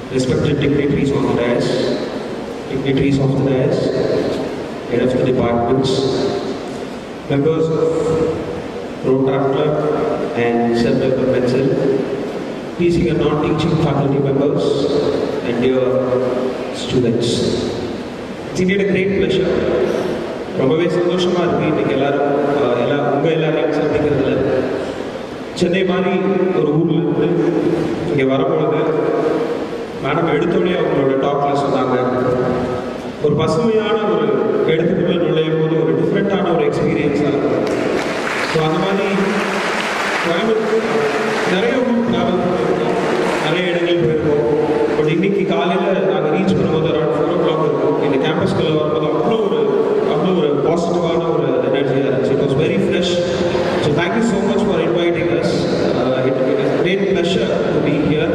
respected dignitaries on the dais, dignitaries of the dais, head of the departments, members of Rotary Club and Self-Member Pencil, teaching and non-teaching faculty members, and dear students. It's indeed a great pleasure. ரொம்பவே சந்தோஷமா இருக்கு இன்னைக்கு எல்லாரும் அஹ், எல்லா உங்க எல்லாரையும் சந்திக்கிறதுல சென்னை மாதிரி ஒரு ஊர்ல இருந்து இங்க வரும்பொழுது மேடம் எடுத்தோடனே அவங்களோட டாக்ல சொன்னாங்க ஒரு பசுமையான ஒரு இடத்துக்குள்ள நுழையும் போது ஒரு டிஃப்ரெண்ட்டான ஒரு எக்ஸ்பீரியன்ஸாக இருக்கும் ஸோ அந்த மாதிரி கோயம்புத்தூர் நிறைய ஊர் ட்ராவல் பண்ணியிருக்கோம் நிறைய இடங்கள் போயிருக்கோம் பட் இன்னைக்கு காலையில் நாங்கள் ரீச் பண்ணும்போது அரௌண்ட் ஃபோர் ஓ கிளாக் இருக்கும் இந்த கேம்பஸ்குள்ளே வரும்போது அவ்வளோ ஒரு அவ்வளோ ஒரு பாசிட்டிவான ஒரு எனர்ஜியாக இருந்துச்சு it was very fresh so thank you so much for inviting us it it is great pleasure to be here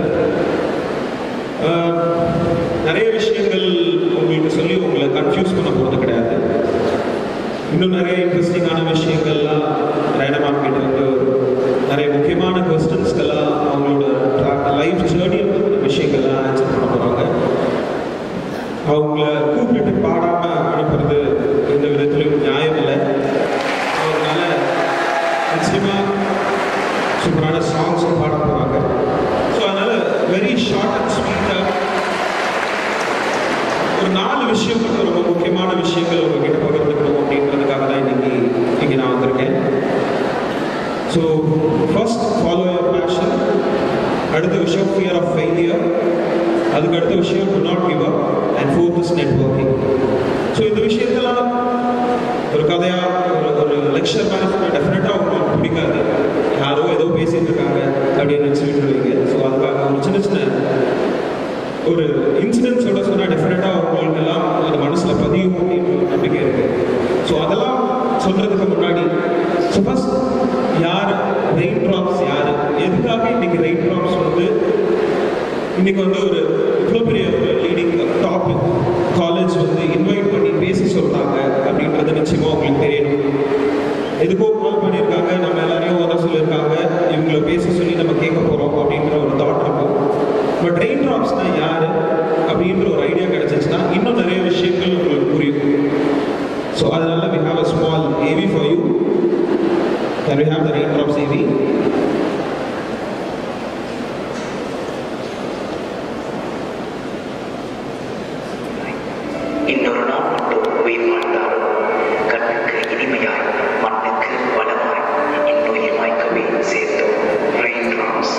நிறைய விஷயங்கள் உங்களுக்கு சொல்லி உங்களை கன்ஃபியூஸ் பண்ண போகிறது கிடையாது இன்னும் நிறைய இன்ட்ரெஸ்டிங்கான விஷயங்கள்லாம் ரேடமாக கிட்ட வந்து நிறைய முக்கியமான கொஸ்டின்ஸ்க்கெல்லாம் அவங்களோட லைஃப் ஜேர்னியில் விஷயங்கள்லாம் ஆன்சர் பண்ண போகிறாங்க அவங்கள கூப்பிட்டு பாடாமல் அனுப்புறது எந்த விதத்திலும் நியாயம் இல்லை அதனால நிச்சயமாக சூப்பரான சாங்ஸும் பாட போகிறாங்க ஸோ அதனால் வெரி ஷார்ட் அண்ட் ஸ்வீட்டாக ஒரு நாலு விஷயம் மட்டும் ரொம்ப முக்கியமான விஷயங்கள் உங்ககிட்ட பகிர்ந்துக்கணும் அப்படின்றதுக்காக தான் இன்னைக்கு இங்கே நான் வந்திருக்கேன் so first follow your passion அடுத்த விஷயம் ஃபியர் ஆஃப் ஃபெயிலியர் அதுக்கு அடுத்த விஷயம் to not give up and fourth is networking so இந்த விஷயத்தெல்லாம் ஒரு கதையாக ஒரு ஒரு லெக்சர் மாதிரி சொன்னால் டெஃபினட்டாக உங்களுக்கு பிடிக்காது யாரோ ஏதோ பேசிட்டு இருக்காங்க அப்படின்னு நினச்சி விட்டுருவீங்க ஸோ அதுக்காக ஒரு சின்ன சின்ன ஒரு இன்சிடென்ட்ஸோட சொன்னால் டெஃபினட்டாக உங்களுக்கு எல்லாம் அது மனசில் பதியும் அப்படின்ற ஒரு நம்பிக்கை இருக்கு ஸோ அதெல்லாம் சொல்றதுக்கு முன்னாடி ஸோ ஃபர்ஸ்ட் யார் ரெயின் ட்ராப்ஸ் யார் எதுக்காக இன்னைக்கு ரெயின் ட்ராப்ஸ் வந்து இன்னைக்கு வந்து ஒரு இவ்வளோ பெரிய ஒரு லீடிங் டாப் காலேஜ் வந்து இன்வைட் பண்ணி பேச சொல்றாங்க அப்படின்றது நிச்சயமா உங்களுக்கு தெரியணும் எதுக்கோ கால் பண்ணியிருக்காங்க நம்ம எல்லாரையும் வர சொல்லியிருக்காங்க இவங்கள பேச சொல்லி நம்ம கேட்க போகிறோம் அப்படின்ற ஒரு தாட் இருக்கும் பட் ரெயின் ட்ராப்ஸ்னா யார் அப்படின்ற ஒரு ஐடியா கிடைச்சிச்சுன்னா இன்னும் நிறைய விஷயங்கள் உங்களுக்கு புரியும் ஸோ அதனால we have a small AV for you can we have the rain drops AV இன்னொரு நாள் மட்டும் உயிர் வாழ்ந்தால் கண்ணுக்கு இனிமையாய் மண்ணுக்கு வளமாய் இன்னுயிர் மாய்க்கவே சேர்த்தோம் ரெயின் ட்ராப்ஸ்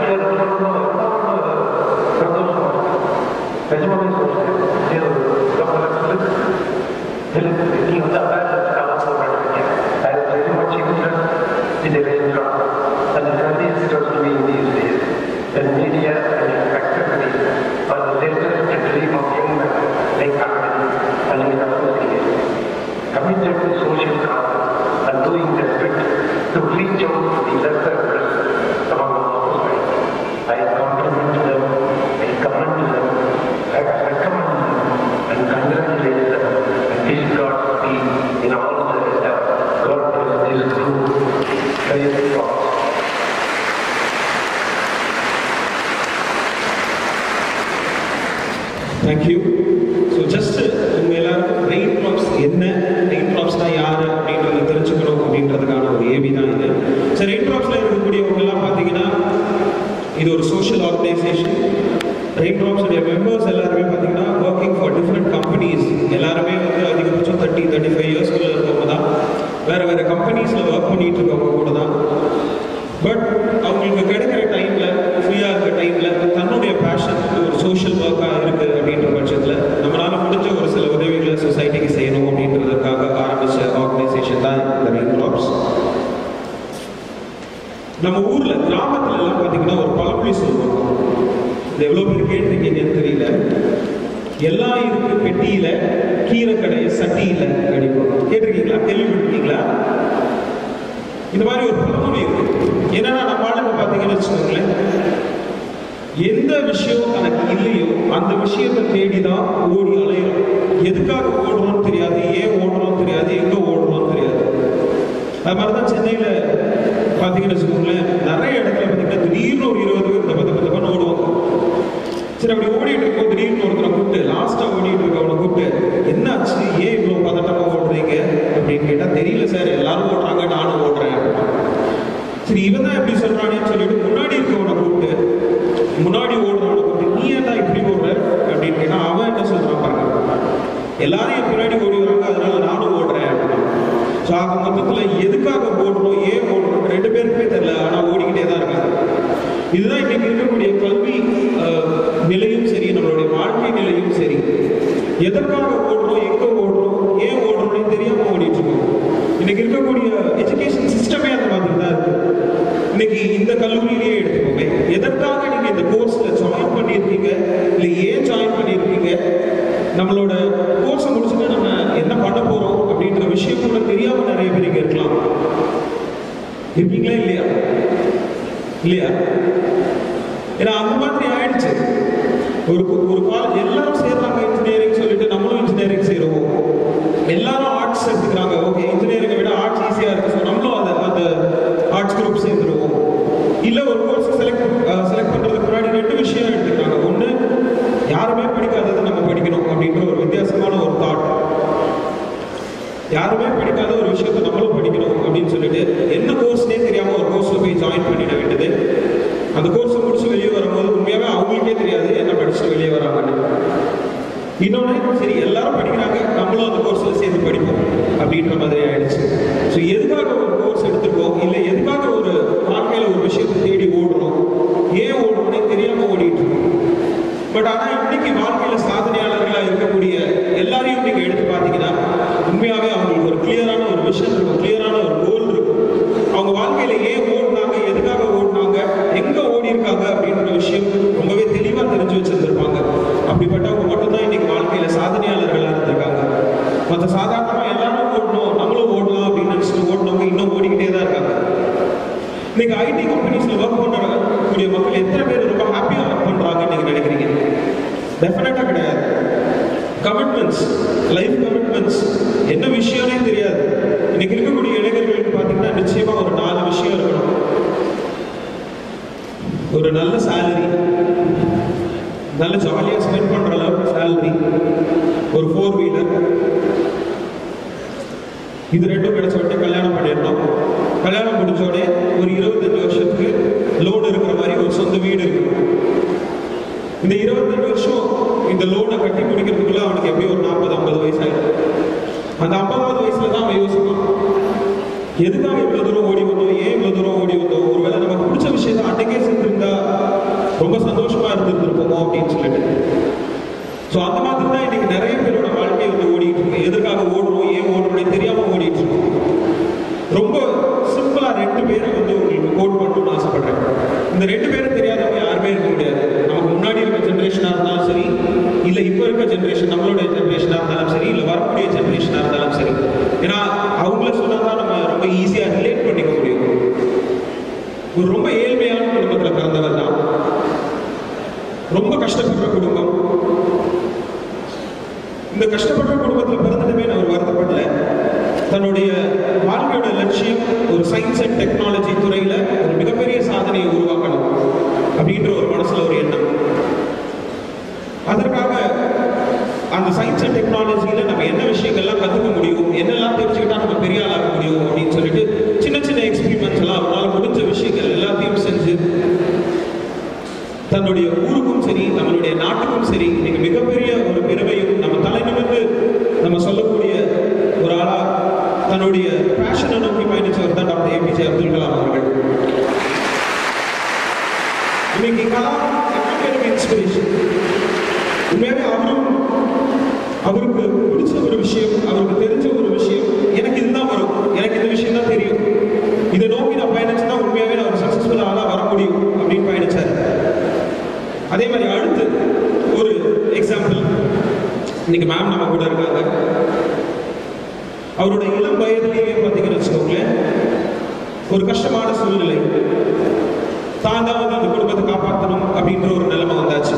சொல்லணும் சந்தோஷமா நிஜமாவே சொல்றேன் இது ரொம்ப எனக்கு நீங்க வந்து அவேர்னஸ்க்காக போராடுறீங்க I am very much interested in the range of and the very interested to me in these days. The media and activity are the latest dream of young men like Ahmed and his associates, committed to social cause and doing their bit to reach out to the lesser oppressed among our society. I compliment them, I commend them, I recommend them, and congratulate them, and wish God speed in all their endeavor. God bless this group. Praise God. Thank you so just உங்க எல்லாருக்கும் rain drops என்ன rain ட்ராப்ஸ்னா யார் அப்படின்றத தெரிஞ்சுக்கணும் அப்படின்றதுக்கான ஒரு AV தான் இது ஸோ ரெயின் ட்ராப்ஸில் இருக்கக்கூடியவங்க எல்லாம் பார்த்தீங்கன்னா இது ஒரு சோஷியல் ஆர்கனைசேஷன் ரெயின் ட்ராப்ஸுடைய மெம்பர்ஸ் எல்லாருமே பார்த்தீங்கன்னா ஒர்க்கிங் ஃபார் டிஃப்ரெண்ட் கம்பெனிஸ் எல்லாருமே வந்து அதிகபட்சம் தேர்ட்டி தேர்ட்டி ஃபைவ் இயர்ஸ்க்குள்ள இருக்கவங்க தான் வேறு வேறு கம்பெனிஸில் ஒர்க் பண்ணிட்டு இருக்கவங்க கூட தான் பட் அவங்களுக்கு கிடைக்கிற டைமில் ஃப்ரீயாக இருக்க டைமில் தன்னுடைய பேஷன் ஒரு சோஷியல் ஒர்க்காக இருக்குது அப்படின்ற பட்சத்தில் நம்மளால் முடிஞ்ச ஒரு சில உதவிகளை சொசைட்டிக்கு செய்யணும் அப்படின்றதுக்காக ஆரம்பித்த ஆர்கனைசேஷன் தான் இந்த ரெயின் ட்ராப்ஸ் நம்ம ஊரில் கிராமத்துல எல்லாம் பார்த்தீங்கன்னா ஒரு பழமொழி சொல்லுவாங்க இது எவ்வளோ பேர் கேட்டிருக்கீங்கன்னு தெரியல எல்லாம் இருக்கு பெட்டியில கீரை கடையை சட்டியில அடிப்போம் கேட்டிருக்கீங்களா கேள்விப்பட்டிருக்கீங்களா இந்த மாதிரி ஒரு பழமொழி இருக்கு என்னன்னா நம்ம ஆளுங்க பார்த்தீங்கன்னு வச்சுக்கோங்களேன் எந்த விஷயம் தனக்கு இல்லையோ அந்த விஷயத்தை தேடி தான் ஓடி அலையிறோம் எதுக்காக ஓடுறோம்னு தெரியாது ஏன் ஓடுறோம்னு தெரியாது எங்க ஓடுறோம்னு தெரியாது அது மாதிரி தான் சென்னையில் பார்த்தீங்கன்னு வச்சுக்கோங்களேன் நிறைய இடத்துல பார்த்தீங்கன்னா திடீர்னு ஒரு இருபது பேர் தப்ப தப்ப தப்பன்னு ஓடுவாங்க சரி அப்படி ஓடிட்டு இருக்கோம் திடீர்னு ஒருத்தரை கூப்பிட்டு லாஸ்ட்டாக ஓடிட்டு இருக்கவனை கூப்பிட்டு என்னாச்சு ஏன் இவ்வளோ பதட்டமாக ஓடுறீங்க அப்படின்னு கேட்டால் தெரியல சார் எல்லாரும் ஓடுறாங்க நானும் ஓடுறேன் சரி இவன் தான் எப்படி சொல்றானேன்னு சொல்லிட்டு முன்னாடி இருக்கவனை கூப்பிட்டு முன்னாடி ஓடுறவனை கூப்பிட்டு நீ ஏன்டா இப்படி ஓடுற அப்படின்னு கேட்டா அவன் என்ன சொல்றான் பாருங்க எல்லாரும் என் பின்னாடி ஓடி வராங்க அதனால நானும் ஓடுறேன் ஸோ ஆக மொத்தத்தில் எதுக்காக ஓடுறோம் ஏன் ஓடுறோம் ரெண்டு பேருக்குமே தெரியல ஆனால் ஓடிக்கிட்டே தான் இருக்காங்க இதுதான் இன்னைக்கு இருக்கக்கூடிய கல்வி அஹ், நிலையும் சரி நம்மளுடைய வாழ்க்கை நிலையும் சரி எதற்காக ஓடுறோம் எங்க ஓடுறோம் ஏன் ஓடுறோம்னு தெரியாம ஓடிட்டு இருக்கோம் இன்னைக்கு இருக்கக்கூடிய எஜுகேஷன் சிஸ்டமே அந்த மாதிரி தான் இருக்கு இன்னைக்கு இந்த கல்லூரியிலேயே எடுத்துக்கோங்க எதற்காக நீங்க இந்த கோர்ஸ்ல ஜாயின் பண்ணியிருக்கீங்க இல்லை ஏன் ஜாயின் பண்ணியிருக்கீங்க நம்மளோட கோர்ஸை முடிச்சுட்டு நம்ம என்ன பண்ண போறோம் அப்படின்ற விஷயம் கூட தெரியாம நிறைய பேர் இங்க இருக்கலாம் இருக்கீங்களா இல்லையா இல்லையா ஏன்னா அந்த மாதிரி ஆயிடுச்சு ஒரு ஒரு காலேஜ் எல்லாரும் சேர்றாங்க இன்ஜினியரிங் சொல்லிட்டு நம்மளும் இன்ஜினியரிங் சேருவோம் எல்லாரும் ஆர்ட்ஸ் எடுத்துக்கிறாங்க ஓகே இன்ஜினியரிங்கை விட ஆர்ட்ஸ் ஈஸியாக இருக்கு ஸோ நம்மளும் அந்த அந்த ஆர்ட்ஸ் குரூப் சேர்ந்துருவோம் இல்லை ஒரு கோர்ஸ் செலக்ட் செலக்ட் பண்ணுறதுக்கு முன்னாடி ரெண்டு விஷயம் எடுத்துக்கிறாங்க ஒன்று யாருமே படிக்காததை நம்ம படிக்கணும் அப்படின்ற ஒரு வித்தியாசமான ஒரு தாட் யாருமே படிக்காத ஒரு விஷயத்தை நம்மளும் படிக்கணும் அப்படின்னு சொல்லிட்டு என்ன கோர்ஸ்னே தெரியாம ஒரு கோர்ஸ்ல போய் ஜாயின் பண்ணிட வேண்டியது அந்த கோர்ஸ் முடிச்சு வெளியே வரும்போது உண்மையாவே அவங்களுக்கே தெரியாது என்ன படிச்சுட்டு வெளியே வராங்கன்னு இன்னொன்று சரி எல்லாரும் படிக்கிறாங்க நம்மளும் அந்த கோர்ஸ்ல சேர்ந்து படிப்போம் அப்படின்ற மாதிரி ஆயிடுச்சு ஸோ எதுக்காக ஒரு கோர்ஸ் எடுத்துருக்கோம் இல்லை எதுக்காக ஒரு வாழ்க்கையில ஒரு விஷயத்தை தேடி ஓடுறோம் ஏன் ஓடுறோம்னே தெரியாம ஓடிட்டு இருக்கோம் பட் ஆனா இன்னைக்கு வாழ்க்கையில சாதனையாளர்களா இருக்கக்கூடிய எல்லாரையும் நீங்க எடுத்து பார்த்தீங்கன்னா உண்மையாவே அவங்களுக்கு ஒரு கிளியரான ஒரு விஷன் இருக்கும் கிளியரான ஒரு கோல் இருக்கும் அவங்க வாழ்க்கையில ஏன் ஓடினாங்க எதுக்காக ஓடினாங்க எங்க ஓடி இருக்காங்க அப்படின்ற விஷயம் ரொம்பவே தெளிவா தெரிஞ்சு வச்சிருந்திருப்பாங்க அப்படிப்பட்டவங்க மட்டும்தான் இன்னைக்கு வாழ்க்கையில சாதனையாளர்களா இருந்திருக்காங்க மற்ற சாதாரணமா எல்லாரும் ஓடணும் நம்மளும் ஓடலாம் அப்படின்னு நினைச்சிட்டு ஓடினவங்க இன்னும் ஓடிக்கிட்டே தான் இருக்காங்க இன்னைக்கு ஐடி கம்பெனிஸ்ல ஒர்க் பண்ணக்கூடிய மக்கள் எத்தனை பேர் ரொம்ப ஹாப்பியா ஒர்க் பண்றாங்கன்னு நீங்க நினைக்கிறீங்க டெஃபினட்டா கிடையாது கமிட்மெண்ட்ஸ் லைஃப் கமிட்மெண்ட்ஸ் என்ன விஷயம்னே தெரியாது இன்னைக்கு இருக்கக்கூடிய இளைஞர்களுக்கு பார்த்தீங்கன்னா நிச்சயமா ஒரு நாலு விஷயம் இருக்கணும் ஒரு நல்ல சேலரி நல்ல ஜாலியாக ஸ்பெண்ட் பண்ற அளவுக்கு சேலரி ஒரு ஃபோர் வீலர் இது ரெண்டும் கிடைச்ச உடனே கல்யாணம் பண்ணிடணும் கல்யாணம் முடிச்ச உடனே ஒரு இருபத்தஞ்சு வருஷத்துக்கு லோன் இருக்கிற மாதிரி ஒரு சொந்த வீடு இருக்கணும் இந்த இருபத்தஞ்சு வருஷம் இந்த லோனை கட்டி முடிக்கிறதுக்குள்ள அவனுக்கு எப்படியும் ஒரு நாற்பது ஐம்பது வயசு ஆயிடும் அந்த ஐம்பதாவது வயசுல தான் அவன் யோசிப்பான் எதுக்காக இவ்வளவு தூரம் ஓடி வந்தோம் ஏன் இவ்வளவு தூரம் ஓடி வந்தோம் ஒருவேளை நமக்கு பிடிச்ச விஷயத்த அன்னைக்கே செஞ்சிருந்தா இருந்தாலும் சரி இல்லை இப்போ இருக்க ஜென்ரேஷன் நம்மளுடைய ஜென்ரேஷனாக இருந்தாலும் சரி இல்லை வரக்கூடிய ஜென்ரேஷனாக இருந்தாலும் சரி ஏன்னா அவங்கள சொன்னால் தான் நம்ம ரொம்ப ஈஸியாக ரிலேட் பண்ணிக்க முடியும் ஒரு ரொம்ப ஏழ்மையான குடும்பத்தில் பிறந்தவர் தான் ரொம்ப கஷ்டப்படுற குடும்பம் இந்த கஷ்டப்படுற குடும்பத்தில் பிறந்ததுமே நான் ஒரு வருத்தப்படல தன்னுடைய வாழ்க்கையோட லட்சியம் ஒரு சயின்ஸ் அண்ட் டெக்னாலஜி துறையில ஒரு மிகப்பெரிய சாதனையை உருவாக்கணும் அப்படின்ற ஒரு மனசுல ஒரு எண்ணம் அதற்காக அந்த சயின்ஸ் அண்ட் டெக்னாலஜியில நம்ம என்ன விஷயங்கள்லாம் கத்துக்க முடியும் என்னெல்லாம் தெரிஞ்சுக்கிட்டா நம்ம பெரிய ஆளாக முடியும் அப்படின்னு சொல்லிட்டு சின்ன சின்ன எக்ஸ்பெரிமெண்ட்ஸ் எல்லாம் அவரால் முடிஞ்ச விஷயங்கள் எல்லாத்தையும் செஞ்சு தன்னுடைய ஊருக்கும் சரி நம்மளுடைய நாட்டுக்கும் சரி இன்னைக்கு மிகப்பெரிய ஒரு பெருமையும் நம்ம தலை நிமிர்ந்து நம்ம சொல்லக்கூடிய ஒரு ஆளா தன்னுடைய பேஷனை நோக்கி பயணிச்சவர் தான் டாக்டர் ஏபிஜே அப்துல் கலாம் அவர்கள் இன்னைக்கு கலாம் எனக்கு இன்ஸ்பிரேஷன் உண்மையாவே அவரும் அவருக்கு பிடிச்ச ஒரு விஷயம் அவருக்கு தெரிஞ்ச ஒரு விஷயம் எனக்கு இதுதான் வரும் எனக்கு இந்த விஷயம் தான் தெரியும் இதை நோக்கி நான் பயணிச்சுன்னா உண்மையாவே நான் ஒரு சக்சஸ்ஃபுல் ஆளா வர முடியும் அப்படின்னு பயணிச்சாரு அதே மாதிரி அடுத்து ஒரு எக்ஸாம்பிள் இன்னைக்கு மேம் நம்ம கூட இருக்காங்க அவரோட இளம் வயதிலேயே பார்த்தீங்கன்னு வச்சுக்கோங்களேன் ஒரு கஷ்டமான சூழ்நிலை தான் தான் வந்து அந்த குடும்பத்தை காப்பாற்றணும் அப்படின்ற ஒரு நிலைமை வந்தாச்சு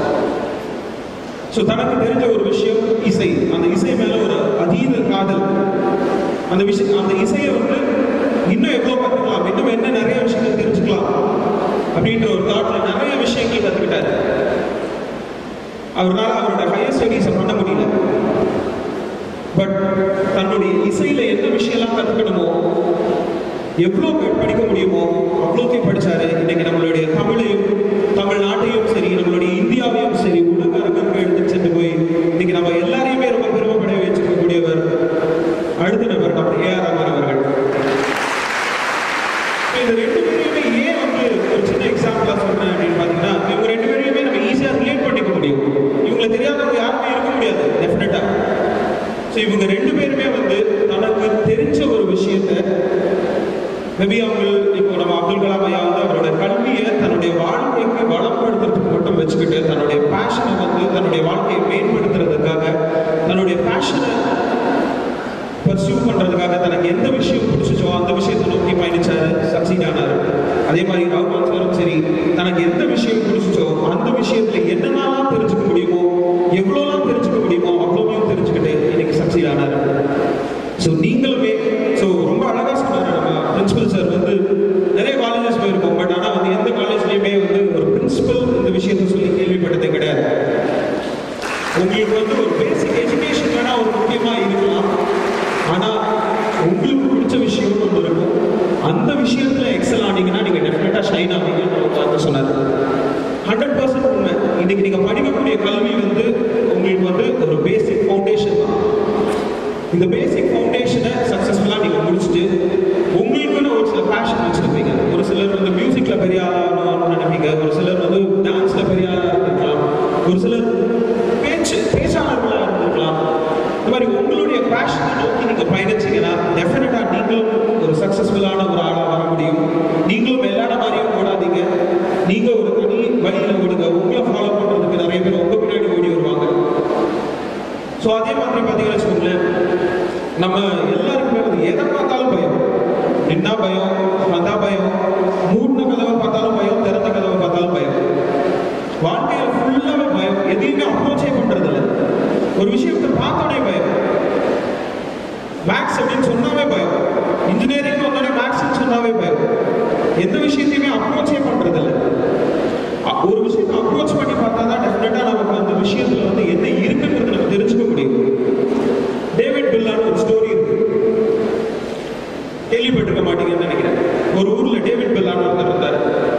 ஸோ தனக்கு தெரிஞ்ச ஒரு விஷயம் இசை அந்த இசை மேல ஒரு அதீத காதல் அந்த விஷயம் அந்த இசையை வந்து இன்னும் எவ்வளோ கற்றுக்கலாம் இன்னும் என்ன நிறைய விஷயங்கள் தெரிஞ்சுக்கலாம் அப்படின்ற ஒரு தாட்ல நிறைய விஷயங்கள் கற்றுக்கிட்டாரு அவரால் அவரோட ஹையர் ஸ்டடீஸை பண்ண முடியல பட் தன்னுடைய இசையில என்ன விஷயம்லாம் கற்றுக்கணுமோ எவ்வளோ படிக்க முடியுமோ அவ்வளோத்தையும் படிச்சாரு இன்னைக்கு நம்மளுடைய தமிழையும் தமிழ்நாட்டையும் சரி நம்மளுடைய இந்தியாவையும் சரி உலக அரங்குக்கு எடுத்து சென்று போய் இன்னைக்கு நம்ம எல்லாரையுமே ரொம்ப பெருமைப்பட வச்சுக்கக்கூடியவர் அடுத்த நபர் டாக்டர் ஏ ஆர் ரமன் அவர்கள் இந்த ரெண்டு பேரையுமே ஏன் வந்து ஒரு சின்ன எக்ஸாம்பிளா சொல்றேன் அப்படின்னு பாத்தீங்கன்னா இவங்க ரெண்டு பேரையுமே நம்ம ஈஸியா ரிலேட் பண்ணிக்க முடியும் இவங்களை தெரியாதவங்க யாருமே இருக்க முடியாது டெஃபினட்டா ஸோ இவங்க ரெண்டு பேருமே வந்து தனக்கு தெரிஞ்ச ஒரு விஷயத்த மேபி அவங்க இப்போ நம்ம அப்துல் கலாம் ஐயா வந்து அவரோட கல்வியை தன்னுடைய வாழ்க்கைக்கு வளப்படுத்துறதுக்கு மட்டும் வச்சுக்கிட்டு தன்னுடைய பேஷனை வந்து தன்னுடைய வாழ்க்கையை மேம்படுத்துறதுக்காக தன்னுடைய பேஷனை பர்சியூ பண்றதுக்காக தனக்கு எந்த விஷயம் பிடிச்சிச்சோ அந்த விஷயத்தை நோக்கி பயணிச்சாரு சக்சீட் ஆனார் அதே மாதிரி ரகுமான் சாரும் சரி தனக்கு எந்த விஷயம் பிடிச்சிச்சோ அந்த விஷயத்துல என்னென்னலாம் தெரிஞ்சுக்க முடியுமோ எவ்வளோலாம் தெரிஞ்சுக்க முடியுமோ அவ்வளோவையும் தெரிஞ்சுக்கிட்டு இன்னைக்கு சக்சீட் ஆனார் ஸோ நீங்களுமே ஸோ ரொம்ப அழகா சொன்னாரு நம்ம பிரின்சிபல் சார் வந்து நிறைய காலேஜஸ் போயிருக்கோம் பட் ஆனால் வந்து எந்த காலேஜ்லையுமே வந்து ஒரு பிரின்சிபல் இந்த விஷயத்தை சொல்லி கேள்விப்பட்டதே கிடையாது உங்களுக்கு வந்து ஒரு பேசிக் எஜுகேஷன் வேணா ஒரு முக்கியமா இருக்கலாம் ஆனா உங்களுக்கு பிடிச்ச விஷயம் ஒன்று இருக்கும் அந்த விஷயத்துல எக்ஸல் ஆனீங்கன்னா நீங்க டெஃபினட்டா ஷைன் ஆவீங்கன்னு ஒரு வார்த்தை சொன்னார் ஹண்ட்ரட் பர்சன்ட் உண்மை இன்னைக்கு நீங்க படிக்கக்கூடிய கல்வி வந்து உங்களுக்கு வந்து ஒரு பேசிக் ஃபவுண்டேஷன் தான் இந்த பேசிக் ஃபவுண்டேஷனை சக்ஸஸ்ஃபுல்லாக நீங்கள் முடிச்சுட்டு உங்களுக்குன்னு ஒரு சில பேஷன் வச்சுருப்பீங்க ஒரு சிலர் வந்து மியூசிக்கில் பெரிய ஆளாகணும்னு நினைப்பீங்க ஒரு சிலர் வந்து டான்ஸில் பெரிய ஆளாக இருந்திருக்கலாம் ஒரு சிலர் பேச்சு பேச்சாளர்களாக இருந்திருக்கலாம் இந்த மாதிரி உங்களுடைய பேஷனை நோக்கி நீங்கள் பயணிச்சீங்கன்னா டெஃபினட்டாக நீங்களும் ஒரு சக்ஸஸ்ஃபுல்லான ஒரு ஆளாக வர முடியும் நீங்களும் எல்லார மாதிரியும் ஓடாதீங்க நீங்கள் ஒரு தனி வழியில் ஓடுங்க உங்களை ஃபாலோ பண்ணுறதுக்கு நிறைய பேர் உங்கள் பின்னாடி ஓடி வருவாங்க ஸோ அதே மாதிரி பார்த்தீங்கன்னு வச்சுக்கோங்களேன் நம்ம எல்லாருக்குமே வந்து எதை பார்த்தாலும் பயம் நின்னா பயம் வந்தா பயம் மூடின கதவை பார்த்தாலும் பயம் திறந்த கதவை பார்த்தாலும் பயம் வாழ்க்கையில் ஃபுல்லாகவே பயம் எதையுமே அப்ரோச்சே பண்றது இல்லை ஒரு விஷயத்தை பார்த்தோன்னே பயம் மேக்ஸ் அப்படின்னு சொன்னாவே பயம் இன்ஜினியரிங் வந்தோடனே மேக்ஸ்னு சொன்னாவே பயம் எந்த விஷயத்தையுமே அப்ரோச்சே பண்றது இல்லை அ- ஒரு விஷயத்தை அப்ரோச் பண்ணி பார்த்தா தான் டெஃபினட்டாக நமக்கு அந்த விஷயத்துல வந்து என்ன இருக்குன்றது நம்ம தெரிஞ்சுக்க முடியும் டேவிட் பில்லான்னு ஒரு ஸ்டோரி இருக்கு கேள்விப்பட்டிருக்க மாட்டீங்கன்னு நினைக்கிறேன் ஒரு ஊர்ல டேவிட் பில்லான்னு ஒருத்தர் இருந்தார்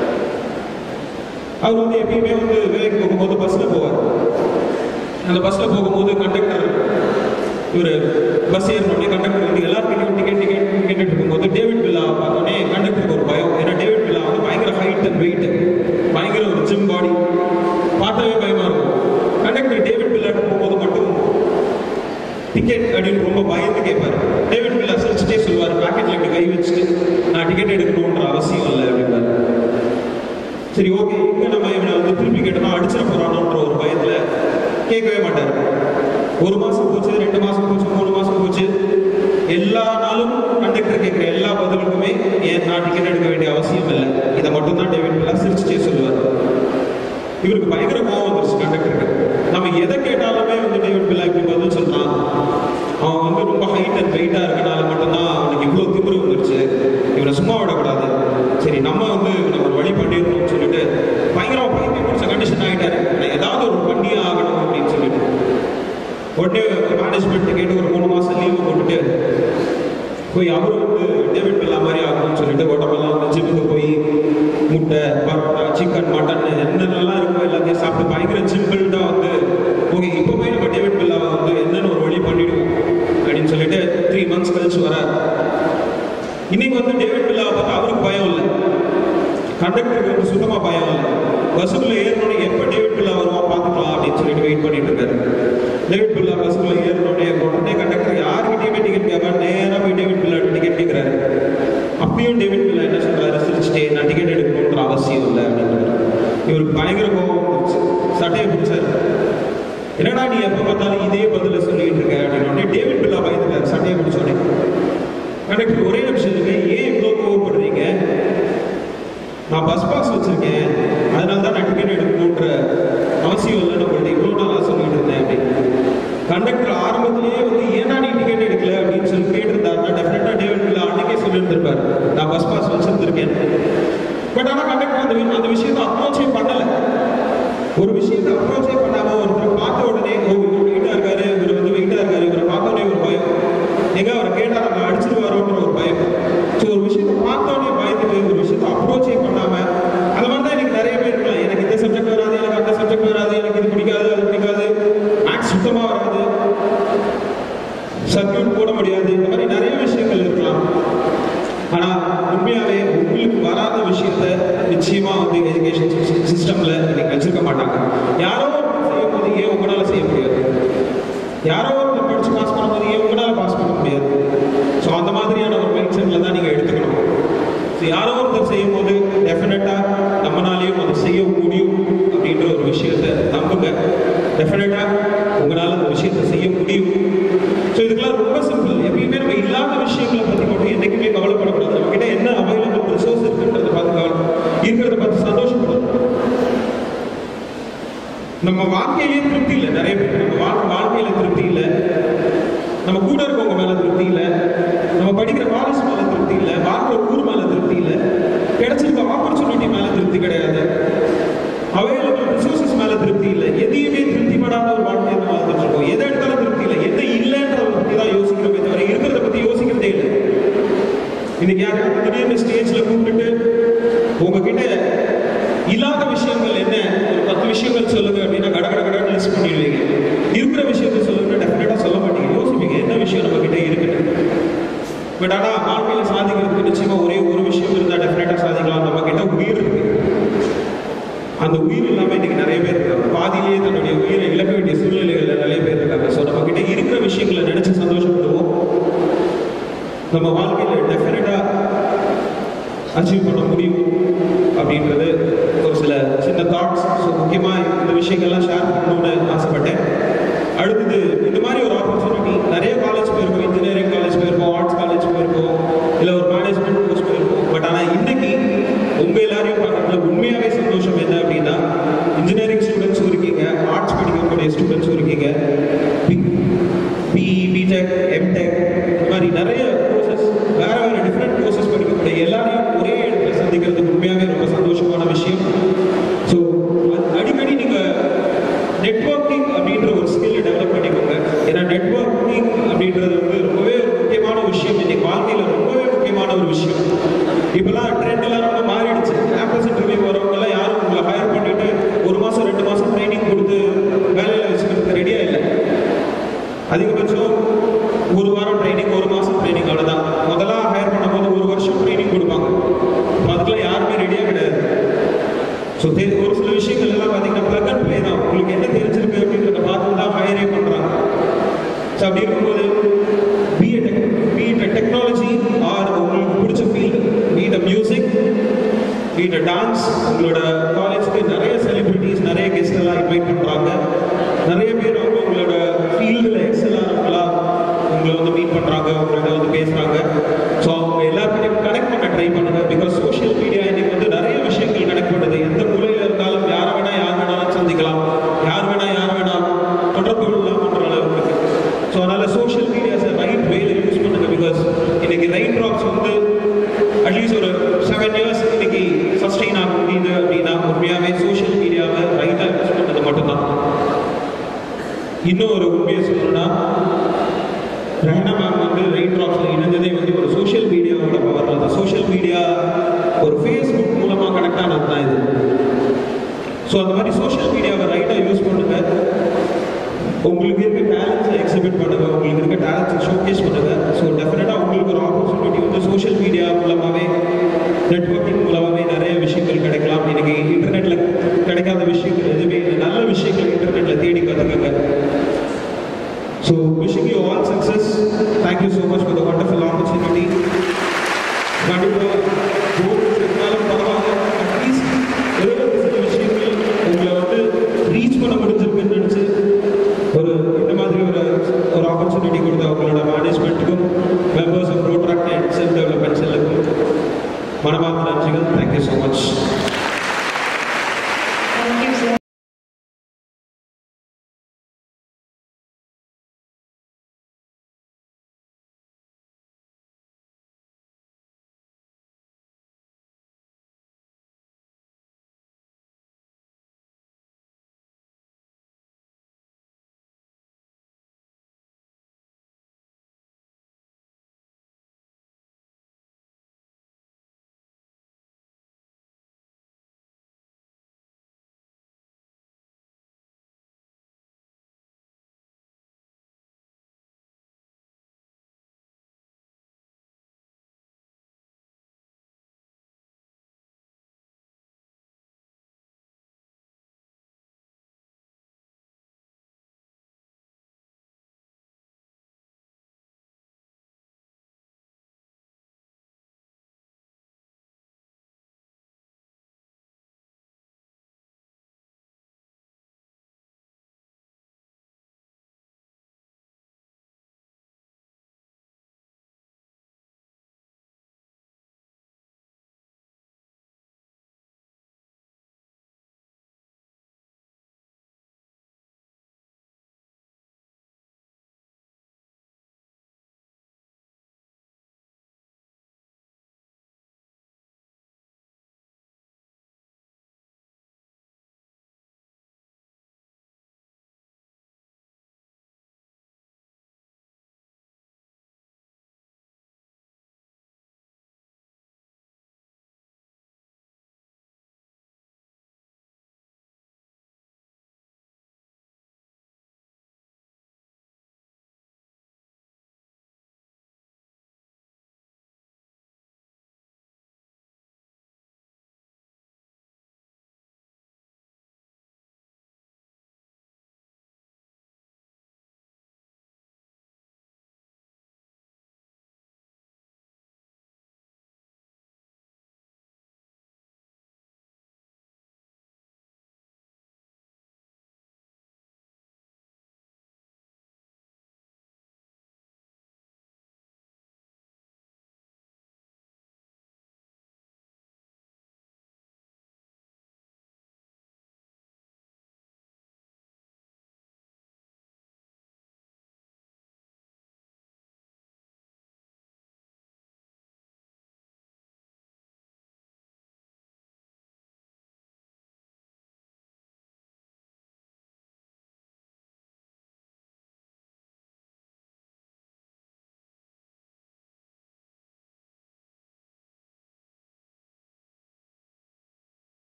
அவர் வந்து எப்பயுமே வந்து வேலைக்கு போகும்போது பஸ்ல போவார் அந்த பஸ்ல போகும்போது கண்டக்டர் இவர் பஸ் ஏறினோடனே கண்டக்டர் வந்து எல்லாருக்கிட்டையும் டிக்கெட் டிக்கெட் கேட்டுட்டு இருக்கும்போது டேவிட் பில்லா பார்த்தோன்னே கண்டக்டருக்கு ஒரு பயம் ஏன்னா டேவிட் பில்லா வந்து பயங்கர ஹைட் அண்ட் வெயிட் பயங்கர ஒரு ஜிம் பாடி பார்த்தாவே பயமா இருக்கும் கண்டக்டர் டேவிட் பில்லாட்டு போகும்போது மட்டும் டிக்கெட் அப்படின்னு ரொம்ப பயந்து கேட்பாரு டேவிட் பில்லா சிரிச்சுட்டே சொல்லுவார் பாக்கெட்ல இப்படி கை வச்சுட்டு நான் டிக்கெட் எடுக்கணுன்ற அவசியம் இல்லை அப்படின்னாரு சரி ஓகே இங்க நம்ம இவனை வந்து திருப்பி கேட்டோம்னா அடிச்சிட போறானோன்ற ஒரு பயத்துல கேட்கவே மாட்டார் ஒரு மாசம் போச்சு ரெண்டு மாசம் போச்சு மூணு மாசம் போச்சு எல்லா நாளும் கண்டக்டர் கேட்குற எல்லா பதிலுக்குமே ஏன் நான் டிக்கெட் எடுக்க வேண்டிய அவசியம் இல்லை இதை மட்டும் தான் டேவிட் பில்லா சிரிச்சுட்டே சொல்லுவார் இவருக்கு பயங்கர கோவம் வந்துருச்சு கண்டக்டருக்கு நம்ம எதை கேட்டாலுமே வந்து டேவிட் பில்லா இப்படி பதில் சொல்றான் அவன் வந்து ரொம்ப ஹைட் அண்ட் வெயிட்டா இருக்கனால மட்டும்தான் அவனுக்கு இவ்வளோ திமிரு வந்துருச்சு இவனை சும்மா விடக்கூடாது சரி நம்ம வந்து நம்ம ஒரு வழி பண்ணிடணும்னு சொல்லிட்டு பயங்கரமா பைத்தியம் பிடிச்ச கண்டிஷன் ஆகிட்டாரு நான் ஏதாவது ஒரு பண்ணியே ஆகணும் அப்படின்னு சொல்லிட்டு உடனே மேனேஜ்மெண்ட் கேட்டு ஒரு மூணு மாசம் லீவு போட்டுட்டு போய் அவரும் வந்து டேவிட் பில்லா மாதிரி ஆகணும்னு சொல்லிட்டு உடம்பெல்லாம் வந்து ஜிம்முக்கு போய் முட்டை பரோட்டா சிக்கன் மட்டன் என்னென்னலாம் இருக்கோ எல்லாத்தையும் சாப்பிட்டு பயங்கர சிம்பிள்டா வந்து ஓகே இப்போ போய் நம்ம டேவிட் பில்லாவை வந்து என்னென்னு ஒரு வழி பண்ணிடுவோம் அப்படின்னு சொல்லிட்டு த்ரீ மந்த்ஸ் கழிச்சு வர இன்னைக்கு வந்து டேவிட் பில்லாவை பார்த்தா அவருக்கு பயம் இல்லை கண்டக்டருக்கு வந்து சுத்தமாக பயம் இல்லை பஸ்ஸுக்குள்ள ஏறணும்னு எப்போ டேவிட் பில்லா வருவான் பார்த்துக்கலாம் அப்படின்னு சொல்லிட்டு வெயிட் பண்ணிட்டு இருக்காரு டேவிட் பில்லா பஸ்ஸுக்குள்ள ஏறணும்னே உடனே கண்டக்டர் யாருக்கிட்டையுமே டிக்கெட் கேட்காம நேராக போய் டேவிட் பில்லா டிக்கெட் கேட்குறாரு அப்பயும் டேவிட் பில்லா என்ன சொல்றாரு சிரிச்சுட்டே நான் டிக்கெட் எடுக்கணுன்ற அவசியம் இல்லை அப்படின்றாரு இவருக்கு பயங்கர கோபம் வந்துருச்சு சட்டையை பிடிச்சாரு என்னடா நீ எப்போ பார்த்தாலும் இதே பதில சொல்லிட்டு இருக்க அப்படின்னு உடனே டேவிட் பில்லா பயந்துட்டார் சட்டையை பிடிச்ச உடனே கண்டக்டர் ஒரே நிமிஷம் இருங்க ஏன் இவ்வளோ கோவப்படுறீங்க நான் பஸ் பாஸ் வச்சிருக்கேன் அதனால தான் நான் டிக்கெட் எடுக்கணுன்ற அவசியம் இல்லை நம்மள்ட்ட இவ்வளோ நாளாக சொல்லிட்டு இருந்தேன் அப்படின்னு கண்டக்டர் ஆரம்பத்திலேயே வந்து ஏன்னா நீ டிக்கெட் எடுக்கல அப்படின்னு சொல்லி கேட்டிருந்தாருன்னா டெஃபினட்டாக டேவிட் பில்லா அன்னைக்கே சொல்லியிருந்திருப்பார் நான் பஸ் பாஸ் வச்சிருந்திருக்கேன் பட் ஆனால் கண்டக்டர் அந்த வி- அந்த விஷயத்தை அப்ரோச்சே பண்ணல ஒரு விஷயத்தை அப்ரோச்சே பண்ணாம ஒருத்தர் பார்த்த உடனே ஓ இவர் வெயிட்டா இருக்காரு இவர் வந்து வெயிட்டா இருக்காரு இவரை பார்த்த உடனே ஒரு பயம் எங்க அவரை கேட்டா நம்ம அடிச்சிருவாரோன்ற ஒரு பயம் ஸோ ஒரு விஷயத்தை பார்த்த உடனே பயந்துட்டு ஒரு விஷயத்தை அப்ரோச்சே பண்ணாம அந்த மாதிரி தான் எனக்கு நிறைய பேர் இருக்கலாம் எனக்கு இந்த சப்ஜெக்ட் வராது எனக்கு அந்த சப்ஜெக்ட் வராது எனக்கு இது பிடிக்காது அது பிடிக்காது மேக்ஸ் சுத்தமா வராது சர்க்கியூட் போட முடியாது இந்த மாதிரி நிறைய விஷயங்கள் இருக்கலாம் ஆனா உண்மையாவே உங்களுக்கு வராத விஷயத்த நிச்சயமா வந்து எஜுகேஷன் சிஸ்டம்ல இன்னைக்கு வச்சிருக்க மாட்டாங்க யாரோ ஒருத்தர் செய்யும் போது ஏன் உங்களால செய்ய முடியாது யாரோ ஒருத்தர் படிச்சு பாஸ் பண்ணும்போது ஏன் உங்களால பாஸ் பண்ண முடியாது ஸோ அந்த மாதிரியான ஒரு மைண்ட் செட்ல தான் நீங்க எடுத்துக்கணும் ஸோ யாரோ ஒருத்தர் செய்யும் போது டெஃபினட்டா நம்மளாலையும் அதை செய்ய முடியும் அப்படின்ற ஒரு விஷயத்தை நம்புங்க டெஃபினட்டா உங்களால அந்த விஷயத்தை செய்ய முடியும் ஸோ இதுக்கெல்லாம் ரொம்ப சிம்பிள் எப்பயுமே நம்ம இல்லாத விஷயங்களை பற்றி மட்டும் என்றைக்குமே கவலைப்படக்கூடாது நம்ம கிட்ட என்ன அவைலபிள் ரிசோர்ஸ் இருக்குன்றதை பார்த்து கவலை இருக்கிறத பார்த்து சந்தோஷப்படணும் நம்ம வாழ்க்கையிலேயே திருப்தி இல்லை நிறைய பேர் நம்ம வாழ் வாழ்க்கையில திருப்தி இல்லை நம்ம கூட இருக்கவங்க மேல திருப்தி இல்லை நம்ம படிக்கிற காலேஜ் மேல திருப்தி இல்லை வாழ்ற ஊர் மேல திருப்தி இல்லை கிடைச்சிருக்க ஆப்பர்ச்சுனிட்டி மேல திருப்தி கிடையாது அவைலபிள் ரிசோர்சஸ் மேல திருப்தி இல்லை எதையுமே திருப்தி படாத ஒரு வாழ்க்கையை நம்ம வாழ்ந்துட்டு இருக்கோம் எதை எடுத்தாலும் திருப்தி இல்லை எதை இல்லைன்றத பத்தி தான் யோசிக்கிறோமே தவிர இருக்கிறத பத்தி யோசிக்கிறதே இல்லை இன்னைக்கு யாராவது திடீர்னு ஸ்டேஜ்ல கூப்பிட்டுட்டு உங்ககிட்ட இல்லாத விஷயங்கள் என்ன ஒரு பத்து விஷயங்கள் சொல்லுங்க அப்படின்னா கட கட கடன்னு லிஸ்ட் பண்ணிடுவீங்க இருக்கிற விஷயத்தை சொல்லுங்க டெஃபினட்டா சொல்ல மாட்டீங்க யோசிப்பீங்க என்ன விஷயம் நம்ம கிட்ட இருக்குது பட் ஆனா வாழ்க்கையில சாதிக்கிறதுக்கு நிச்சயமா ஒரே ஒரு விஷயம் இருந்தா டெஃபினட்டா சாதிக்கலாம் நம்ம கிட்ட உயிர் இருக்கு அந்த உயிர் இல்லாம இன்னைக்கு நிறைய பேர் இருக்காங்க பாதியிலேயே தன்னுடைய உயிரை இழக்க வேண்டிய சூழ்நிலைகள்ல நிறைய பேர் இருக்காங்க ஸோ நம்ம கிட்ட இருக்கிற விஷயங்களை நினைச்சு சந்தோஷப்படுவோம் நம்ம வாழ்க்கையில டெஃபினட்டா அச்சீவ் பண்ண முடியும் அப்படின்றது ஒரு சில சின்ன தாட்ஸ் ஸோ முக்கியமாக இந்த விஷயங்கள்லாம் ஷேர் பண்ணணும்னு ஆசைப்பட்டேன் அடுத்தது இந்த மாதிரி ஒரு ஆப்பர்ச்சுனிட்டி நிறைய காலேஜ் போயிருக்கோம் இன்ஜினியரிங் காலேஜ் போயிருக்கோம் ஆர்ட்ஸ் காலேஜ் போயிருக்கோம் இல்லை ஒரு மேனேஜ்மெண்ட் கோர்ஸ் போயிருக்கோம் பட் ஆனால் இன்னைக்கு உங்கள் எல்லாரையும் பார்க்கறதுல உண்மையாகவே சந்தோஷம் என்ன அப்படின்னா இன்ஜினியரிங் ஸ்டூடெண்ட்ஸும் இருக்கீங்க ஆர்ட்ஸ் படிக்கக்கூடிய ஸ்டூடெண்ட்ஸும் இருக்கீங்க பிஇ பிடெக் எம்டெக் இந்த மாதிரி நிறைய கோர்சஸ் வேற வேற டிஃப்ரெண்ட் கோர்சஸ் படிக்கக்கூடிய எல்லாரையும் ஒரே இடத்துல சந்திக்கிறது உண்மையாகவே ரொம்ப சந்தோஷமான விஷயம் ஸோ அடிக்கடி நீங்கள் நெட்வொர்க்கிங் அப்படின்ற ஒரு ஸ்கில் டெவலப் பண்ணிக்கோங்க ஏன்னா நெட்வொர்க்கிங் அப்படின்றது வந்து ரொம்பவே ஒரு முக்கியமான விஷயம் இன்னைக்கு வாழ்க்கையில் ரொம்பவே முக்கியமான ஒரு விஷயம் இப்போலாம் ட்ரெண்ட் எல்லாம் ரொம்ப மாறிடுச்சு ஆம்பஸ் இன்டர்வியூ வரவங்கலாம் யாரும் உங்களை ஹையர் பண்ணிட்டு ஒரு மாதம் ரெண்டு மாதம் ட்ரைனிங் கொடுத்து வேலையில் வச்சுக்கிறதுக்கு ரெடியாக இல்லை அதிகபட்சம் ஒரு வாரம் ட்ரைனிங் ஒரு மாதம் ட்ரைனிங் அவ்வளோதான் முதல்ல ஹையர் பண்ணும்போது ஒரு வருஷம் ட்ரைனிங் கொடுப்பாங்க அப்ப அதுக்கெல்லாம் யாருமே ரெடியாக கிடையாது ஸோ ஒரு சில விஷயங்கள் எல்லாம் பார்த்தீங்கன்னா ப்ளக் அண்ட் ப்ளே தான் உங்களுக்கு என்ன தெரிஞ்சிருக்கு அப்படின்றத பார்த்து தான் ஹையரே பண்ணுறாங்க ஸோ அப்படி இருக்கும்போது BA tech BE technology or உங்களுக்கு பிடிச்ச field BE music BE dance உங்களோட காலேஜ்க்கு நிறைய செலிபிரிட்டிஸ் நிறைய இன்னும் ஒரு உண்மையை சொல்லணும்னா ரஹனா மேம் வந்து ரெயின் ட்ராப்ஸில் இணைஞ்சதே வந்து ஒரு சோஷியல் மீடியாவோட பவரில் தான் சோஷியல் மீடியா ஒரு ஃபேஸ்புக் மூலமாக கனெக்ட் ஆனது தான் இது ஸோ அந்த மாதிரி சோஷியல் மீடியாவை ரைட்டாக யூஸ் பண்ணுங்க உங்களுக்கு இருக்க டேலண்ட்ஸை எக்ஸிபிட் பண்ணுங்க உங்களுக்கு இருக்க டேலண்ட்ஸை ஷோகேஸ் பண்ணுங்க ஸோ டெஃபினட்டாக உங்களுக்கு ஒரு ஆப்பர்ச்சுனிட்டி வந்து சோஷியல் மீடியா மூலமாகவே நெட்ஒர்க்கிங் மூலமாகவே நிறைய விஷயங்கள் கிடைக்கலாம் இன்னைக்கு இன்டர்நெட்டில் கிடைக்காத விஷயங்கள் எதுவுமே இல்லை நல்ல விஷயங்கள் இன்டர்நெட்டில் தேடி கற்றுக்குங்க